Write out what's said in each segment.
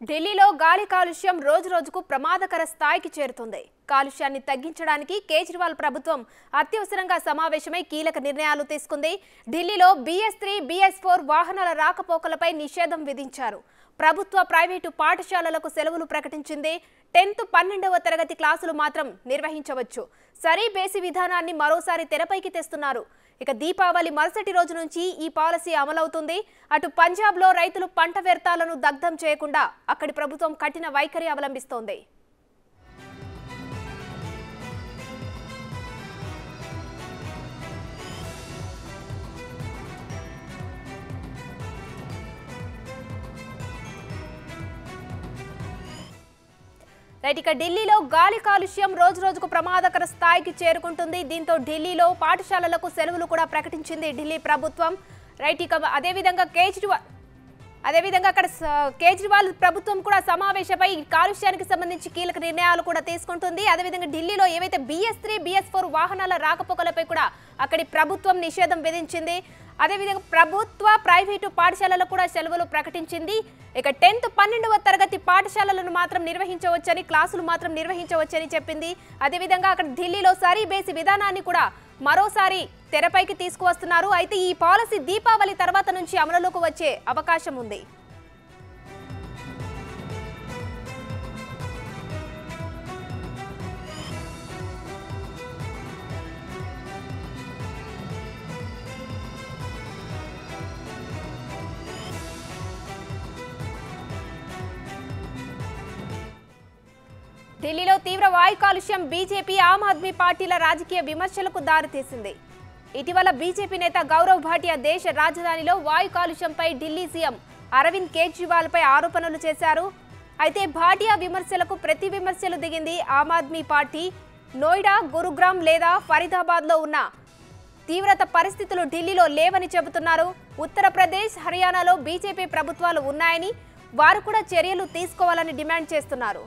ఢిల్లీలో గాలి కాలుష్యం రోజు రోజుకు ప్రమాదకర స్థాయికి చేరుతుంది కాలుష్యాన్ని తగ్గించడానికి కేజ్రీవాల్ ప్రభుత్వం అత్యవసరంగా సమావేశమై కీలక నిర్ణయాలు తీసుకుంది ఢిల్లీలో బిఎస్ త్రీ బిఎస్ ఫోర్ వాహనాల రాకపోకలపై నిషేధం విధించారు ప్రభుత్వ ప్రైవేటు పాఠశాలలకు సెలవులు ప్రకటించింది టెన్త్ పన్నెండవ తరగతి క్లాసులు మాత్రం నిర్వహించవచ్చు సరీ బేసి విధానాన్ని మరోసారి తెరపైకి తెస్తున్నారు ఇక దీపావళి మరుసటి రోజు నుంచి ఈ పాలసీ అమలవుతుంది అటు పంజాబ్లో రైతులు పంట వ్యర్థాలను దగ్ధం చేయకుండా అక్కడి ప్రభుత్వం కఠిన వైఖరి అవలంబిస్తోంది రైట్ ఇక ఢిల్లీలో గాలి కాలుష్యం రోజు రోజుకు ప్రమాదకర స్థాయికి చేరుకుంటుంది దీంతో ఢిల్లీలో పాఠశాలలకు సెలవులు కూడా ప్రకటించింది ఢిల్లీ ప్రభుత్వం రైట్ ఇక అదేవిధంగా కేజ్రీవాల్ అదేవిధంగా అక్కడ స- కేజ్రీవాల్ ప్రభుత్వం కూడా సమావేశమై ఈ కాలుష్యానికి సంబంధించి కీలక నిర్ణయాలు కూడా తీసుకుంటుంది అదేవిధంగా ఢిల్లీలో ఏవైతే బిఎస్ త్రీ బిఎస్ ఫోర్ వాహనాల రాకపోకలపై కూడా అక్కడి ప్రభుత్వం నిషేధం విధించింది అదేవిధంగా ప్రభుత్వ ప్రైవేటు పాఠశాలలకు కూడా సెలవులు ప్రకటించింది ఇక టెన్త్ పన్నెండవ తరగతి పాఠశాలలను మాత్రం నిర్వహించవచ్చని క్లాసులు మాత్రం నిర్వహించవచ్చని చెప్పింది అదేవిధంగా అక్కడ ఢిల్లీలో సరీ బేసి విధానాన్ని కూడా మరోసారి తెరపైకి తీసుకువస్తున్నారు అయితే ఈ పాలసీ దీపావళి తర్వాత నుంచి అమలులోకి వచ్చే అవకాశం ఉంది ఢిల్లీలో తీవ్ర వాయు కాలుష్యం బీజేపీ ఆమ్ ఆద్మీ పార్టీల రాజకీయ విమర్శలకు దారితీసింది ఇటీవల బీజేపీ నేత గౌరవ్ భాటియా దేశ రాజధానిలో వాయు కాలుష్యంపై ఢిల్లీ సీఎం అరవింద్ కేజ్రీవాల్ పై ఆరోపణలు చేశారు అయితే భాటియా విమర్శలకు ప్రతి విమర్శలు దిగింది ఆమ్ ఆద్మీ పార్టీ నోయిడా గురుగ్రామ్ లేదా ఫరీదాబాద్లో ఉన్న తీవ్రత పరిస్థితులు ఢిల్లీలో లేవని చెబుతున్నారు ఉత్తరప్రదేశ్ హర్యానాలో బీజేపీ ప్రభుత్వాలు ఉన్నాయని వారు కూడా చర్యలు తీసుకోవాలని డిమాండ్ చేస్తున్నారు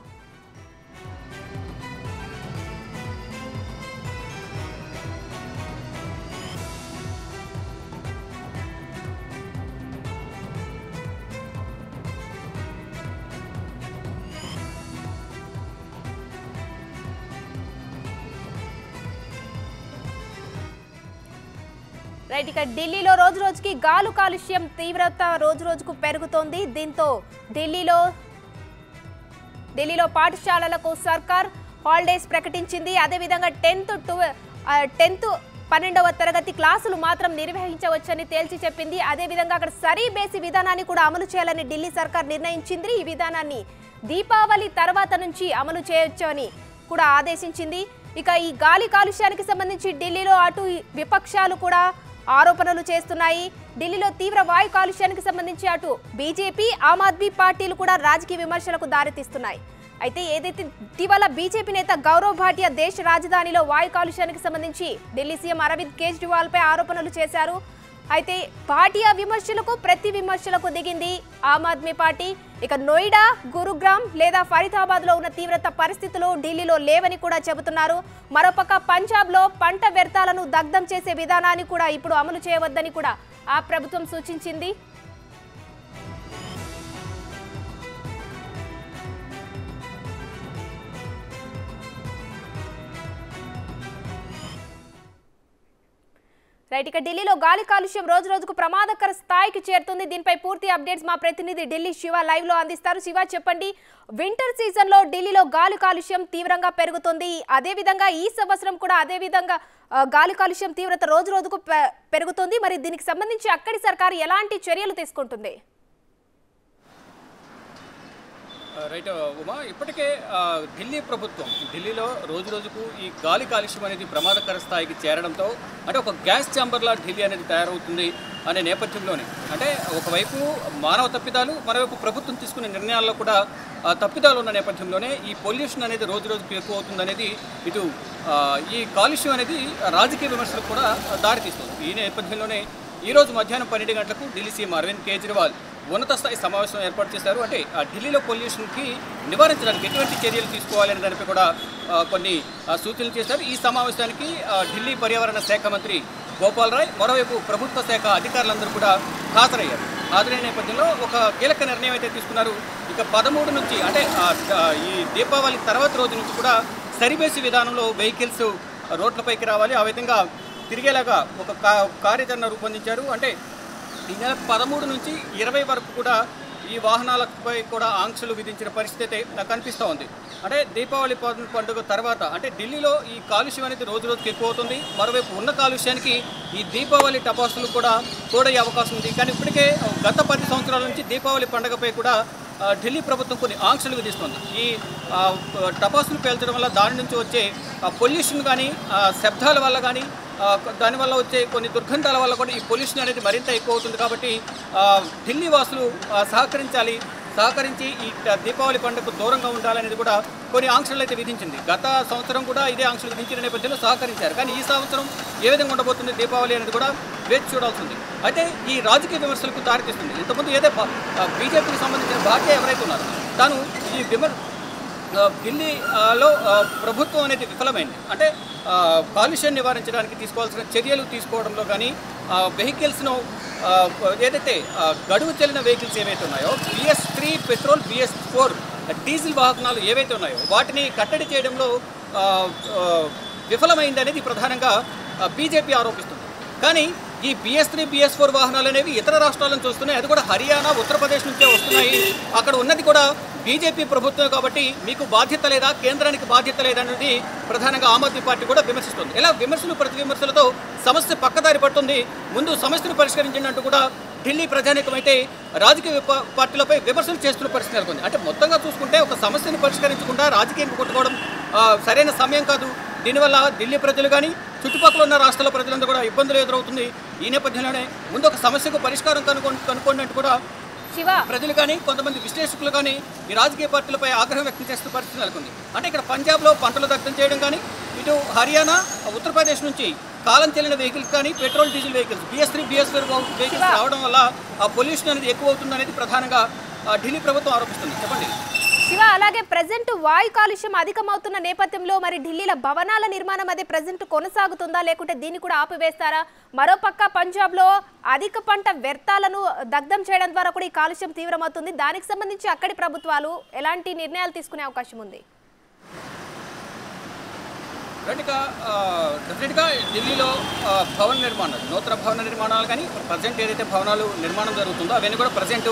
రైట్ ఇక ఢిల్లీలో రోజు రోజుకి గాలు కాలుష్యం తీవ్రత రోజు రోజుకు పెరుగుతోంది దీంతో ఢిల్లీలో ఢిల్లీలో పాఠశాలలకు సర్కార్ హాలిడేస్ ప్రకటించింది అదేవిధంగా టెన్త్ టు టెన్త్ పన్నెండవ తరగతి క్లాసులు మాత్రం నిర్వహించవచ్చని తేల్చి చెప్పింది అదేవిధంగా అక్కడ సరీ బేసి విధానాన్ని కూడా అమలు చేయాలని ఢిల్లీ సర్కార్ నిర్ణయించింది ఈ విధానాన్ని దీపావళి తర్వాత నుంచి అమలు చేయొచ్చు అని కూడా ఆదేశించింది ఇక ఈ గాలి కాలుష్యానికి సంబంధించి ఢిల్లీలో అటు విపక్షాలు కూడా ఆరోపణలు చేస్తున్నాయి ఢిల్లీలో తీవ్ర వాయు కాలుష్యానికి సంబంధించి అటు బీజేపీ ఆమ్ ఆద్మీ పార్టీలు కూడా రాజకీయ విమర్శలకు దారితీస్తున్నాయి అయితే ఏదైతే ఇటీవల బీజేపీ నేత గౌరవ్ భాటియా దేశ రాజధానిలో వాయు కాలుష్యానికి సంబంధించి ఢిల్లీ సీఎం అరవింద్ కేజ్రీవాల్ పై ఆరోపణలు చేశారు అయితే భాటియా విమర్శలకు ప్రతి విమర్శలకు దిగింది ఆమ్ ఆద్మీ పార్టీ ఇక నోయిడా గురుగ్రామ్ లేదా ఫరీదాబాద్ లో ఉన్న తీవ్రత పరిస్థితులు ఢిల్లీలో లేవని కూడా చెబుతున్నారు మరోపక్క పంజాబ్ లో పంట వ్యర్థాలను దగ్ధం చేసే విధానాన్ని కూడా ఇప్పుడు అమలు చేయవద్దని కూడా ఆ ప్రభుత్వం సూచించింది రైట్ ఇక ఢిల్లీలో గాలి కాలుష్యం రోజు రోజుకు ప్రమాదకర స్థాయికి చేరుతుంది దీనిపై పూర్తి అప్డేట్స్ మా ప్రతినిధి ఢిల్లీ శివ లైవ్ లో అందిస్తారు శివ చెప్పండి వింటర్ సీజన్ లో ఢిల్లీలో గాలి కాలుష్యం తీవ్రంగా పెరుగుతుంది అదే విధంగా ఈ సంవత్సరం కూడా అదే విధంగా ఆ, గాలి కాలుష్యం తీవ్రత రోజు రోజుకు పె- పెరుగుతుంది మరి దీనికి సంబంధించి అక్కడి సర్కారు ఎలాంటి చర్యలు తీసుకుంటుంది రైట్ ఉమా ఇప్పటికే ఆ, ఢిల్లీ ప్రభుత్వం ఢిల్లీలో రోజు రోజుకు ఈ గాలి కాలుష్యం అనేది ప్రమాదకర స్థాయికి చేరడంతో అంటే ఒక గ్యాస్ ఛాంబర్లా ఢిల్లీ అనేది తయారవుతుంది అనే నేపథ్యంలోనే అంటే ఒకవైపు మానవ తప్పిదాలు మరోవైపు ప్రభుత్వం తీసుకునే నిర్ణయాల్లో కూడా ఆ, తప్పిదాలు ఉన్న నేపథ్యంలోనే ఈ పొల్యూషన్ అనేది రోజు రోజుకు ఎక్కువ అవుతుంది అనేది ఇటు ఆ, ఈ కాలుష్యం అనేది రాజకీయ విమర్శలకు కూడా దారితీస్తుంది ఈ నేపథ్యంలోనే ఈరోజు మధ్యాహ్నం పన్నెండు గంటలకు ఢిల్లీ సీఎం అరవింద్ కేజ్రీవాల్ ఉన్నత స్థాయి సమావేశం ఏర్పాటు చేశారు అంటే ఆ ఢిల్లీలో పొల్యూషన్కి నివారించడానికి ఎటువంటి చర్యలు తీసుకోవాలి అనే దానిపై కూడా ఆ, కొన్ని ఆ, సూచనలు చేశారు ఈ సమావేశానికి ఆ, ఢిల్లీ పర్యావరణ శాఖ మంత్రి గోపాల్ రాయ్ మరోవైపు ప్రభుత్వ శాఖ అధికారులందరూ కూడా హాజరయ్యారు హాజరైన నేపథ్యంలో ఒక కీలక నిర్ణయం అయితే తీసుకున్నారు ఇక పదమూడు నుంచి అంటే ఆ, ఆ, ఈ దీపావళి తర్వాత రోజు నుంచి కూడా సరిబేసి విధానంలో వెహికల్స్ రోడ్లపైకి రావాలి ఆ విధంగా తిరిగేలాగా ఒక కా కార్యాచరణ రూపొందించారు అంటే ఈ నెల పదమూడు నుంచి ఇరవై వరకు కూడా ఈ వాహనాలపై కూడా ఆంక్షలు విధించిన పరిస్థితి అయితే నాకు కనిపిస్తూ ఉంది అంటే దీపావళి పం- పండుగ తర్వాత అంటే ఢిల్లీలో ఈ కాలుష్యం అనేది రోజు రోజుకి ఎక్కువ అవుతుంది మరోవైపు ఉన్న కాలుష్యానికి ఈ దీపావళి టపాసులు కూడా తోడయ్యే అవకాశం ఉంది కానీ ఇప్పటికే గత పది సంవత్సరాల నుంచి దీపావళి పండుగపై కూడా ఆ, ఢిల్లీ ప్రభుత్వం కొన్ని ఆంక్షలు విధిస్తుంది ఈ ఆ, టపాసులు పేల్చడం వల్ల దాని నుంచి వచ్చే పొల్యూషన్ కానీ శబ్దాల వల్ల కానీ ఆ, దానివల్ల వచ్చే కొన్ని దుర్గంధాల వల్ల కూడా ఈ పొల్యూషన్ అనేది మరింత ఎక్కువ అవుతుంది కాబట్టి ఆ, ఢిల్లీ వాసులు ఆ, సహకరించాలి సహకరించి ఈ ట- దీపావళి పండుగకు దూరంగా ఉండాలనేది కూడా కొన్ని ఆంక్షలు అయితే విధించింది గత సంవత్సరం కూడా ఇదే ఆంక్షలు విధించిన నేపథ్యంలో సహకరించారు కానీ ఈ సంవత్సరం ఏ విధంగా ఉండబోతుంది దీపావళి అనేది కూడా వేచి చూడాల్సి ఉంది అయితే ఈ రాజకీయ విమర్శలకు దారితీస్తుంది ఇంతకుముందు ఏదో బీజేపీకి సంబంధించిన భారతీయ ఎవరైతే ఉన్నారో తాను ఈ విమర్ ఆ, ఢిల్లీలో ఆ, ప్రభుత్వం అనేది విఫలమైంది అంటే ఆ, కాలుష్యాన్ని నివారించడానికి తీసుకోవాల్సిన చర్యలు తీసుకోవడంలో కానీ వెహికల్స్ను ఏదైతే ఆ, గడువు చెల్లిన వెహికల్స్ ఏవైతే ఉన్నాయో BS three petrol BS four diesel వాహనాలు ఏవైతే ఉన్నాయో వాటిని కట్టడి చేయడంలో ఆ, ఆ, విఫలమైంది అనేది ప్రధానంగా బీజేపీ ఆరోపిస్తుంది కానీ ఈ బిఎస్ త్రీ బిఎస్ ఫోర్ వాహనాలు అనేవి ఇతర రాష్ట్రాల నుంచి వస్తున్నాయి అది కూడా హర్యానా ఉత్తరప్రదేశ్ నుంచే వస్తున్నాయి అక్కడ ఉన్నది కూడా బీజేపీ ప్రభుత్వం కాబట్టి మీకు బాధ్యత లేదా కేంద్రానికి బాధ్యత లేదా అనేది ప్రధానంగా ఆమ్ ఆద్మీ పార్టీ కూడా విమర్శిస్తుంది ఇలా విమర్శలు ప్రతి విమర్శలతో సమస్య పక్కదారి పడుతుంది ముందు సమస్యను పరిష్కరించండి అంటూ కూడా ఢిల్లీ ప్రజానీకమైతే రాజకీయ విప- పార్టీలపై విమర్శలు చేస్తున్న పరిస్థితి నెలకొంది అంటే మొత్తంగా చూసుకుంటే ఒక సమస్యను పరిష్కరించకుండా రాజకీయం కొట్టుకోవడం ఆ, సరైన సమయం కాదు దీనివల్ల ఢిల్లీ ప్రజలు కానీ చుట్టుపక్కల ఉన్న రాష్ట్రాల ప్రజలందరూ కూడా ఇబ్బందులు ఎదురవుతుంది ఈ నేపథ్యంలోనే ముందు ఒక సమస్యకు పరిష్కారం కనుక్కోండి కనుక్కోండి అంటూ కూడా శివ ప్రజలు కానీ కొంతమంది విశ్లేషకులు కానీ ఈ రాజకీయ పార్టీలపై ఆగ్రహం వ్యక్తం చేస్తున్న పరిస్థితి నెలకొంది అంటే ఇక్కడ పంజాబ్లో పంటలు దగ్ధం చేయడం కానీ ఇటు హర్యానా ఉత్తరప్రదేశ్ నుంచి కాలం చెల్లిన వెహికల్స్ కానీ petrol diesel vehicles BS three BS four vehicles రావడం వల్ల ఆ పొల్యూషన్ అనేది ఎక్కువ అవుతుంది అనేది ప్రధానంగా ఆ, ఢిల్లీ ప్రభుత్వం ఆరోపిస్తుంది చెప్పండి శివ అలాగే ప్రజెంట్ వాయు కాలుష్యం అధికమవుతున్న నేపథ్యంలో మరి ఢిల్లీలో భవనాల నిర్మాణం అదే ప్రజెంట్ కొనసాగుతుందా లేకుంటే దీన్ని కూడా ఆపివేస్తారా మరోపక్క పంజాబ్లో అధిక పంట వ్యర్థాలను దగ్ధం చేయడం ద్వారా కూడా ఈ కాలుష్యం తీవ్రమవుతుంది దానికి సంబంధించి అక్కడి ప్రభుత్వాలు ఎలాంటి నిర్ణయాలు తీసుకునే అవకాశం ఉంది డెఫినెట్గా డెఫినెట్గా ఢిల్లీలో ఆ, భవన నిర్మాణాలు నూతన భవన నిర్మాణాలు కానీ ప్రజెంట్ ఏదైతే భవనాలు నిర్మాణం జరుగుతుందో అవన్నీ కూడా ప్రజెంట్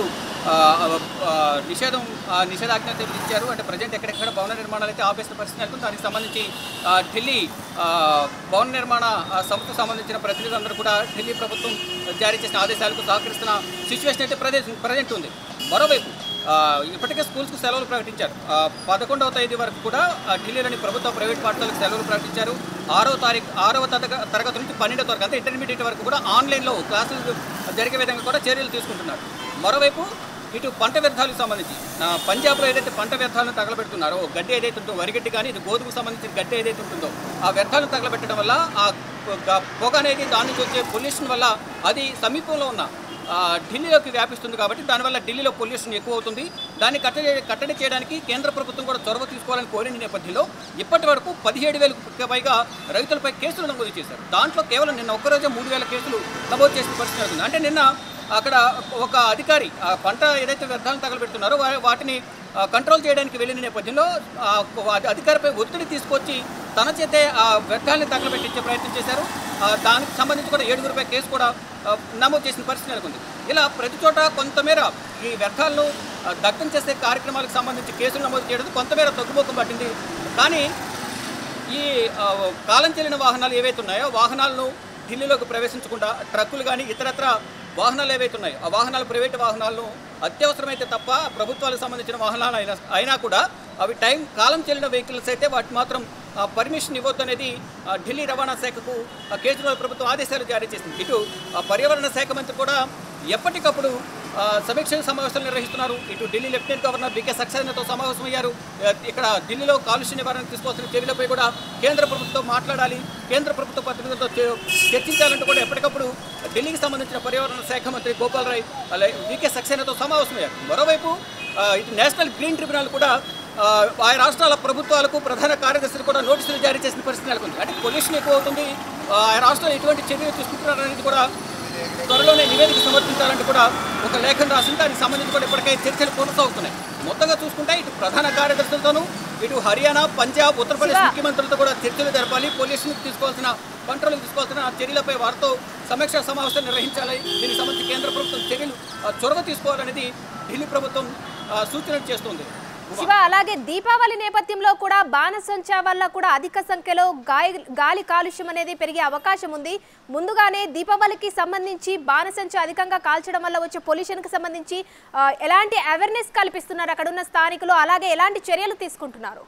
నిషేధం ఆ, నిషేధాజ్ఞ అయితే విధించారు అంటే ప్రజెంట్ ఎక్కడెక్కడ భవన నిర్మాణాలు అయితే ఆపేసిన పరిస్థితి నెలకొంది దానికి సంబంధించి ఆ, ఢిల్లీ ఆ, భవన నిర్మాణ ఆ, సంస్థకు సంబంధించిన ప్రతినిధులందరూ కూడా ఢిల్లీ ప్రభుత్వం జారీ చేసిన ఆదేశాలకు సహకరిస్తున్న సిచ్యువేషన్ అయితే ప్రజెంట్ ప్రజెంట్ ఉంది మరోవైపు ఆ, ఇప్పటికే స్కూల్స్కు సెలవులు ప్రకటించారు ఆ, పదకొండవ తేదీ వరకు కూడా ఆ, ఢిల్లీలోని ప్రభుత్వ ప్రైవేట్ పాఠశాలకు సెలవులు ప్రకటించారు ఆరో తారీఖు ఆరవ తరగ- తరగతి నుంచి పన్నెండవ తరగతి అంటే ఇంటర్మీడియట్ వరకు కూడా ఆన్లైన్లో క్లాసులు జరిగే విధంగా కూడా చర్యలు తీసుకుంటున్నారు మరోవైపు ఇటు పంట వ్యర్థాలకు సంబంధించి ఆ, పంజాబ్లో ఏదైతే పంట వ్యర్థాలను తగలబెడుతున్నారో గడ్డి ఏదైతే ఉంటుందో వరిగడ్డి కానీ ఇది గోధుమకు సంబంధించిన గడ్డి ఏదైతే ఉంటుందో ఆ వ్యర్థాలను తగలబెట్టడం వల్ల ఆ గ- పొగ అనేది దాని నుంచి వచ్చే పొల్యూషన్ వల్ల అది సమీపంలో ఉన్న ఆ, ఢిల్లీలోకి వ్యాపిస్తుంది కాబట్టి దానివల్ల ఢిల్లీలో పొల్యూషన్ ఎక్కువ అవుతుంది దాన్ని కట్టడి కట్టడి చేయడానికి కేంద్ర ప్రభుత్వం కూడా చొరవ తీసుకోవాలని కోరిన నేపథ్యంలో ఇప్పటి వరకు పదిహేడు వేలకు పైగా రైతులపై కేసులు నమోదు చేశారు దాంట్లో కేవలం నిన్న ఒక్కరోజే మూడు వేల కేసులు నమోదు చేసిన పరిస్థితి నెలకొంది. అంటే నిన్న అక్కడ ఒక అధికారి ఆ పంట ఏదైతే వ్యర్థాలను తగలబెడుతున్నారో వా- వాటిని ఆ, కంట్రోల్ చేయడానికి వెళ్ళిన నేపథ్యంలో ఆ, అధి- అధికారిపై ఒత్తిడి తీసుకొచ్చి తన చేతే ఆ వ్యర్థాలని తగలబెట్టించే ప్రయత్నం చేశారు ఆ, దానికి సంబంధించి కూడా ఏడుగురిపై కేసు కూడా ఆ, నమోదు చేసిన పరిస్థితి నెలకొంది ఇలా ప్రతి చోట కొంతమేర ఈ వ్యర్థాలను ఆ, దగ్ధం చేసే కార్యక్రమాలకు సంబంధించి కేసులు నమోదు చేయడం కొంతమేర తగ్గుముఖం పట్టింది కానీ ఈ ఆ, కాలం చెల్లిన వాహనాలు ఏవైతే ఉన్నాయో వాహనాలను ఢిల్లీలోకి ప్రవేశించకుండా ట్రక్కులు కానీ ఇతరత్ర వాహనాలు ఏవైతే ఉన్నాయో ఆ వాహనాలు ప్రైవేట్ వాహనాలను అత్యవసరమైతే తప్ప ప్రభుత్వాలకు సంబంధించిన వాహనాలు అయినా అయినా కూడా అవి టైం కాలం చెల్లిన వెహికల్స్ అయితే వాటి మాత్రం పర్మిషన్ ఇవ్వద్దు అనేది ఆ, ఢిల్లీ రవాణా శాఖకు ఆ, కేజ్రీవాల్ ప్రభుత్వం ఆదేశాలు జారీ చేసింది ఇటు ఆ, పర్యావరణ శాఖ మంత్రి కూడా ఎప్పటికప్పుడు ఆ, సమీక్ష సమావేశాలు నిర్వహిస్తున్నారు ఇటు ఢిల్లీ లెఫ్టినెంట్ గవర్నర్ బీకే సక్సేనాతో సమావేశమయ్యారు ఆ, ఇక్కడ ఢిల్లీలో కాలుష్య నివారణ తీసుకోవాల్సిన చర్యలపై కూడా కేంద్ర ప్రభుత్వం మాట్లాడాలి కేంద్ర ప్రభుత్వ ప్రతినిధులతో చే- చర్చించాలంటూ కూడా ఎప్పటికప్పుడు ఢిల్లీకి సంబంధించిన పర్యావరణ శాఖ మంత్రి గోపాల్ రాయ్ అలాగే బీకే సక్సేనాతో సమావేశమయ్యారు మరోవైపు ఆ, ఇటు నేషనల్ గ్రీన్ ట్రిబ్యునల్ కూడా ఆ, ఆయా రాష్ట్రాల ప్రభుత్వాలకు ప్రధాన కార్యదర్శులు కూడా నోటీసులు జారీ చేసిన పరిస్థితి నెలకొంది అంటే పొల్యూషన్ ఎక్కువ అవుతుంది ఆ, ఆయా రాష్ట్రాలు ఎటువంటి చర్యలు తీసుకుంటున్నారు అనేది కూడా త్వరలోనే నివేదిక సమర్పించి ప్రశ్నించాలంటే కూడా ఒక లేఖను రాసింది దానికి సంబంధించి కూడా ఇప్పటికే చర్చలు కొనసాగుతున్నాయి మొత్తంగా చూసుకుంటే ఇటు ప్రధాన కార్యదర్శులతోనూ ఇటు హర్యానా పంజాబ్ ఉత్తరప్రదేశ్ శివ. ముఖ్యమంత్రులతో కూడా చర్చలు జరపాలి పోలీసులకు తీసుకోవాల్సిన కంట్రోల్ తీసుకోవాల్సిన చర్యలపై వారితో సమీక్షా సమావేశం నిర్వహించాలి దీనికి సంబంధించి కేంద్ర ప్రభుత్వం చర్యలు ఆ, చొరవ తీసుకోవాలనేది ఢిల్లీ ప్రభుత్వం ఆ, సూచనలు చేస్తుంది శివ అలాగే దీపావళి నేపథ్యంలో కూడా బాణసంచా వల్ల కూడా అధిక సంఖ్యలో గాయ గాలి కాలుష్యం అనేది పెరిగే అవకాశం ఉంది ముందుగానే దీపావళికి సంబంధించి బాణసంచా అధికంగా కాల్చడం వల్ల వచ్చే పొల్యూషన్కి సంబంధించి ఆ, ఎలాంటి అవేర్నెస్ కల్పిస్తున్నారు అక్కడ ఉన్న స్థానికులు అలాగే ఎలాంటి చర్యలు తీసుకుంటున్నారు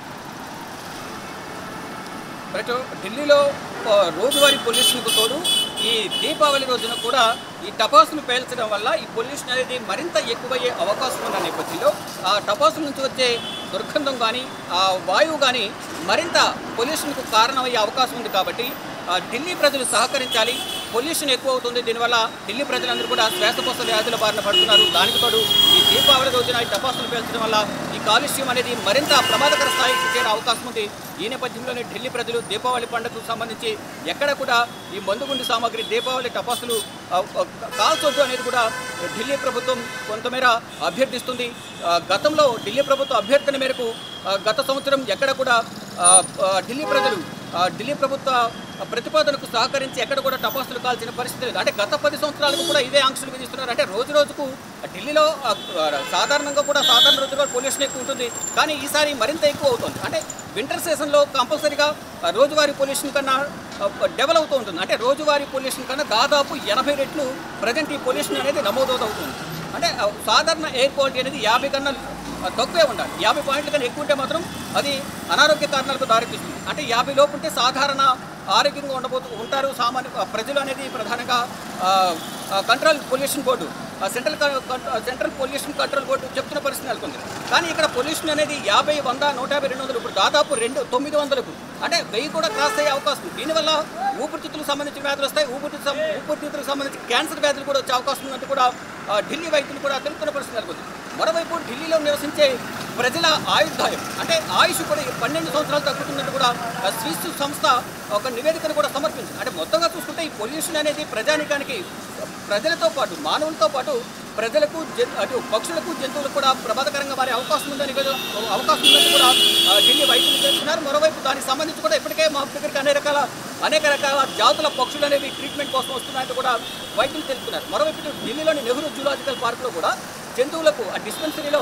రైట్ ఢిల్లీలో ఆ, రోజువారీ పొల్యూషన్కు తోడు ఈ దీపావళి రోజున కూడా ఈ టపాసులు పేల్చడం వల్ల ఈ పొల్యూషన్ అనేది మరింత ఎక్కువయ్యే అవకాశం ఉన్న నేపథ్యంలో ఆ టపాసుల నుంచి వచ్చే దుర్గంధం కానీ ఆ వాయువు కానీ మరింత పొల్యూషన్కు కారణమయ్యే అవకాశం ఉంది కాబట్టి ఆ, ఢిల్లీ ప్రజలు సహకరించాలి పొల్యూషన్ ఎక్కువ అవుతుంది దీనివల్ల ఢిల్లీ ప్రజలందరూ కూడా శ్వాసకోశ వ్యాధుల బారిన పడుతున్నారు దానికి తోడు ఈ దీపావళి రోజున ఈ టపాసులు పేల్చడం వల్ల ఈ కాలుష్యం అనేది మరింత ప్రమాదకర స్థాయికి చేరే అవకాశం ఉంది ఈ నేపథ్యంలోనే ఢిల్లీ ప్రజలు దీపావళి పండుగకు సంబంధించి ఎక్కడ కూడా ఈ మందుగుండు సామాగ్రి దీపావళి టపాసులు ఆ, ఆ, కాల్చొద్దు అనేది కూడా ఢిల్లీ ప్రభుత్వం కొంతమేర అభ్యర్థిస్తుంది ఆ, గతంలో ఢిల్లీ ప్రభుత్వ అభ్యర్థన మేరకు ఆ, గత సంవత్సరం ఎక్కడ కూడా ఆ, ఆ, ఢిల్లీ ప్రజలు ఆ, ఢిల్లీ ప్రభుత్వ ప్రతిపాదనకు సహకరించి ఎక్కడ కూడా టపాసులు కాల్చిన పరిస్థితి లేదు అంటే గత పది సంవత్సరాలకు కూడా ఇదే ఆంక్షలు విధిస్తున్నారు అంటే రోజు రోజుకు ఢిల్లీలో ఆ, ఆ, సాధారణంగా కూడా సాధారణ రోజుల్లో పొల్యూషన్ ఎక్కువ ఉంటుంది కానీ ఈసారి మరింత ఎక్కువ అవుతుంది అంటే వింటర్ సీజన్లో కంపల్సరీగా ఆ, రోజువారీ పొల్యూషన్ కన్నా డెవలప్ అవుతూ ఉంటుంది అంటే రోజువారీ పొల్యూషన్ కన్నా దాదాపు ఎనభై రెట్లు ప్రజెంట్ ఈ పొల్యూషన్ అనేది నమోదవుతుంది అంటే ఆ, సాధారణ ఎయిర్ క్వాలిటీ అనేది యాభై కన్నా ఆ, తక్కువే ఉండాలి యాభై పాయింట్ల కన్నా ఎక్కువ ఉంటే మాత్రం అది అనారోగ్య కారణాలకు దారితీస్తుంది అంటే యాభై లోపు ఉంటే సాధారణ ఆరోగ్యంగా ఉండబోతూ ఉంటారు సామాన్య ఆ, ప్రజలు అనేది ప్రధానంగా ఆ, ఆ, కంట్రోల్ పొల్యూషన్ బోర్డు ఆ, సెంట్రల్ క- కం- ఆ, సెంట్రల్ పొల్యూషన్ కంట్రోల్ బోర్డు చెప్తున్న పరిస్థితి నెలకొంది కానీ ఇక్కడ పొల్యూషన్ అనేది యాభై వంద నూట యాభై రెండు వందలు ఇప్పుడు దాదాపు రెండు తొమ్మిది వందలకు అంటే వెయ్యి కూడా క్రాస్ అయ్యే అవకాశం ఉంది దీనివల్ల ఊపిరితిత్తులకు సంబంధించిన వ్యాధులు వస్తాయి ఊపిరితిత్తు సం- ఊపిరితిత్తులకు సంబంధించి క్యాన్సర్ వ్యాధులు కూడా వచ్చే అవకాశం ఉందంటూ కూడా ఆ, ఢిల్లీ వైద్యులు కూడా తెలుపుతున్న పరిస్థితి నెలకొంది మరోవైపు ఢిల్లీలో నివసించే ప్రజల ఆయుర్దాయం అంటే ఆయుష్ కూడా ఈ పన్నెండు సంవత్సరాలు తగ్గుతుందంటూ కూడా ఆ స్విస్ సంస్థ ఒక నివేదికను కూడా సమర్పించింది అంటే మొత్తంగా చూసుకుంటే ఈ పొల్యూషన్ అనేది ప్రజానికానికి ప్రజలతో పాటు మానవులతో పాటు ప్రజలకు జన్ అటు పక్షులకు జంతువులకు కూడా ప్రమాదకరంగా మారే అవకాశం ఉందని కూడా అవకాశం ఉందని కూడా ఆ, ఢిల్లీ వైద్యులు చెప్తున్నారు మరోవైపు దానికి సంబంధించి కూడా ఇప్పటికే మా దగ్గరికి అనేక రకాల అనేక రకాల జాతుల పక్షులు అనేవి ట్రీట్మెంట్ కోసం వస్తున్నాయంటూ కూడా వైద్యులు తెలుపుతున్నారు మరోవైపు ఇటు ఢిల్లీలోని నెహ్రూ జూలాజికల్ పార్కులో కూడా జంతువులకు ఆ డిస్పెన్సరీలో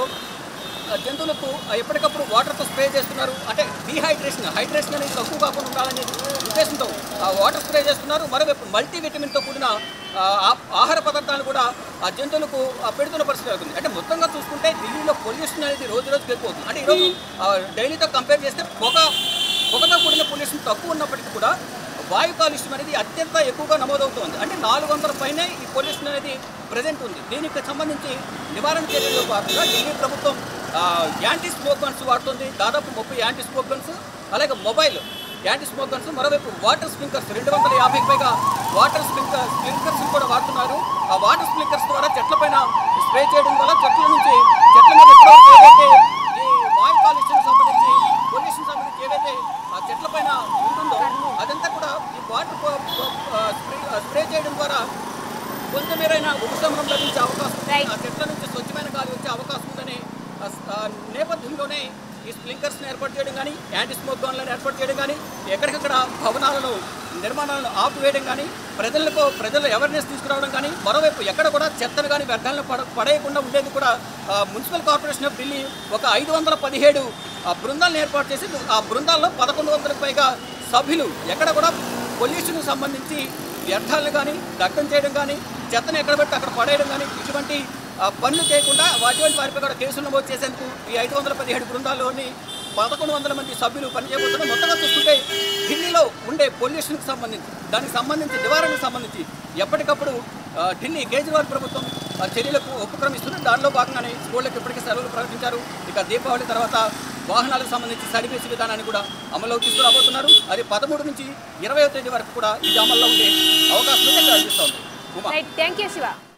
ఆ జంతువులకు ఆ ఎప్పటికప్పుడు వాటర్తో స్ప్రే చేస్తున్నారు అంటే డీహైడ్రేషన్ హైడ్రేషన్ అనేది తక్కువ కాకుండా ఉండాలనే ఉద్దేశంతో ఆ వాటర్ స్ప్రే చేస్తున్నారు మరోవైపు మల్టీ విటమిన్తో కూడిన ఆ, ఆ- ఆహార పదార్థాలు కూడా ఆ జంతువులకు ఆ, పెడుతున్న పరిస్థితి అవుతుంది అంటే మొత్తంగా చూసుకుంటే ఢిల్లీలో పొల్యూషన్ అనేది రోజు రోజుకి ఎక్కువ అవుతుంది అంటే ఈరోజు ఆ, డైలీతో కంపేర్ చేస్తే పొగ పొగతో కూడిన పొల్యూషన్ తక్కువ ఉన్నప్పటికీ కూడా వాయు కాలుష్యం అనేది అత్యంత ఎక్కువగా నమోదవుతోంది అంటే నాలుగు వందల పైనే ఈ పొల్యూషన్ అనేది ప్రజెంట్ ఉంది దీనికి సంబంధించి నివారణ చర్యల్లో భాగంగా ఢిల్లీ ప్రభుత్వం ఆ, యాంటీ స్మోక్ గన్స్ వాడుతుంది దాదాపు ముప్పై యాంటీ స్మోక్ గన్స్ అలాగే మొబైల్ యాంటీ స్మోక్ గన్స్ మరోవైపు వాటర్ స్ప్రింకర్స్ రెండు వందల యాభైకి పైగా వాటర్ స్ప్రింకర్ స్ప్రింకర్స్ కూడా వాడుతున్నారు ఆ వాటర్ స్ప్రింకర్స్ ద్వారా చెట్లపైన స్ప్రే చేయడం వల్ల చెట్ల నుంచి చెట్ల మీద ఎప్పటివరకు ఏదైతే ఈ వాయు కాలుష్యం సంబంధించి పొల్యూషన్ సంబంధించి ఏదైతే ఆ చెట్ల పైన ఉంటుందో అదంతా కూడా ఈ వాటర్ ప- ప- ఆ, స్ప్రే ఆ, స్ప్రే చేయడం ద్వారా కొంతమేరైనా ఉపశమనం లభించే అవకాశం ఉంది Right. ఆ చెట్ల నుంచి స్వచ్ఛమైన గాలి వచ్చే అవకాశం ఉందని ఆ స- ఆ నేపథ్యంలోనే ఈ స్ప్లింకర్స్ని ఏర్పాటు చేయడం కానీ యాంటీ స్మోక్ గన్లను ఏర్పాటు చేయడం కానీ ఎక్కడికక్కడ భవనాలను నిర్మాణాలను ఆపివేయడం కానీ ప్రజలకు ప్రజల అవేర్నెస్ తీసుకురావడం కానీ మరోవైపు ఎక్కడ కూడా చెత్తను కానీ వ్యర్థాలను పడ పడేయకుండా ఉండేది కూడా ఆ, మున్సిపల్ కార్పొరేషన్ ఆఫ్ ఢిల్లీ ఒక ఐదు వందల పదిహేడు బృందాలను ఏర్పాటు చేసి ఆ బృందాల్లో పదకొండు వందలకు పైగా సభ్యులు ఎక్కడ కూడా పొల్యూషన్కి సంబంధించి వ్యర్థాలను కానీ దగ్ధం చేయడం కానీ చెత్తను ఎక్కడ పెట్టి అక్కడ పడేయడం కానీ ఇటువంటి ఆ, పనులు చేయకుండా వాటివంటి వారిపై కూడా కేసులు నమోదు చేసేందుకు ఈ ఐదు వందల పదిహేడు బృందాల్లోని పదకొండు వందల మంది సభ్యులు పనిచేయబోతున్నారు మొత్తంగా చూసుకుంటే ఢిల్లీలో ఉండే పొల్యూషన్కి సంబంధించి దానికి సంబంధించి నివారణకు సంబంధించి ఎప్పటికప్పుడు ఆ, ఢిల్లీ కేజ్రీవాల్ ప్రభుత్వం ఆ, చర్యలకు ఉపక్రమిస్తుంది దానిలో భాగంగానే స్కూళ్ళకి ఇప్పటికే సెలవులు ప్రకటించారు ఇక దీపావళి తర్వాత వాహనాలకు సంబంధించి సర్వీస్ విధానాన్ని కూడా అమల్లోకి తీసుకురాబోతున్నారు అది పదమూడు నుంచి ఇరవై తేదీ వరకు కూడా ఇది అమల్లో ఉండే అవకాశం అయితే కనిపిస్తోంది Uma right thank you Shiva